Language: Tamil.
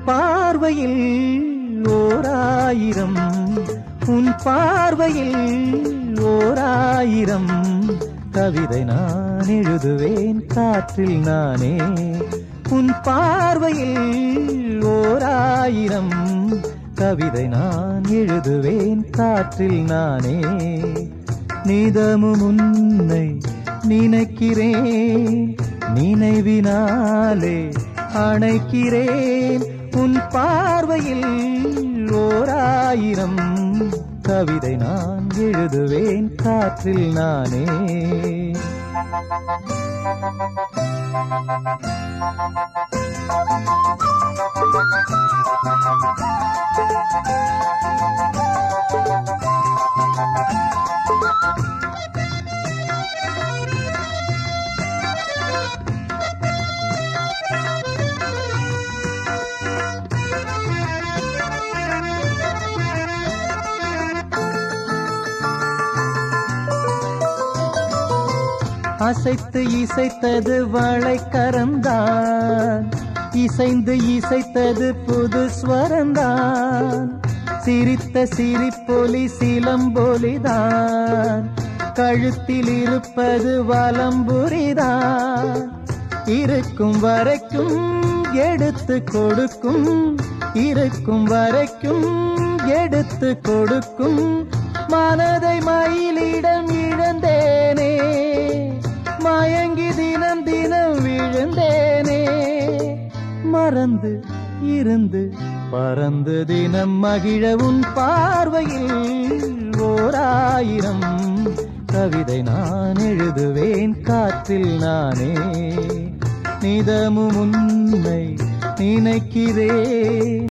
பார்வையில் ஓராயிரம் உன் பார்வையில் ஓராயிரம் கவிதை நான் எழுதுவேன் காற்றில் நானே உன் பார்வையில் ஓராயிரம் கவிதை நான் எழுதுவேன் காற்றில் நானே நிதமும் உன்னை நினைக்கிறேன் நினைவினாலே அணைக்கிறேன் உன் பார்வையில் ஓராயிரம் கவிதை நான் எழுதுவேன் காற்றில் நானே அசைத்து இசைத்தது வளைக்கரந்தான் இசைந்து இசைத்தது புது ஸ்வரந்தான் சிரித்த சிரிப்பொலி சிலம்பொலிதான் கழுத்தில் இருப்பது வலம்புரிதான் இருக்கும் வரைக்கும் எடுத்து கொடுக்கும் இருக்கும் வரைக்கும் எடுத்து கொடுக்கும் மனதை மயிலிடம் இழந்தேனே மயங்கி தினம் தினம் விழுந்தேனே மறந்து இருந்து பறந்து தினம் மகிழ உன் பார்வையில் ஓராயிரம் கவிதை நான் எழுதுவேன் காற்றில் நானே நிதமும் உன்னை நினைக்கிறேன்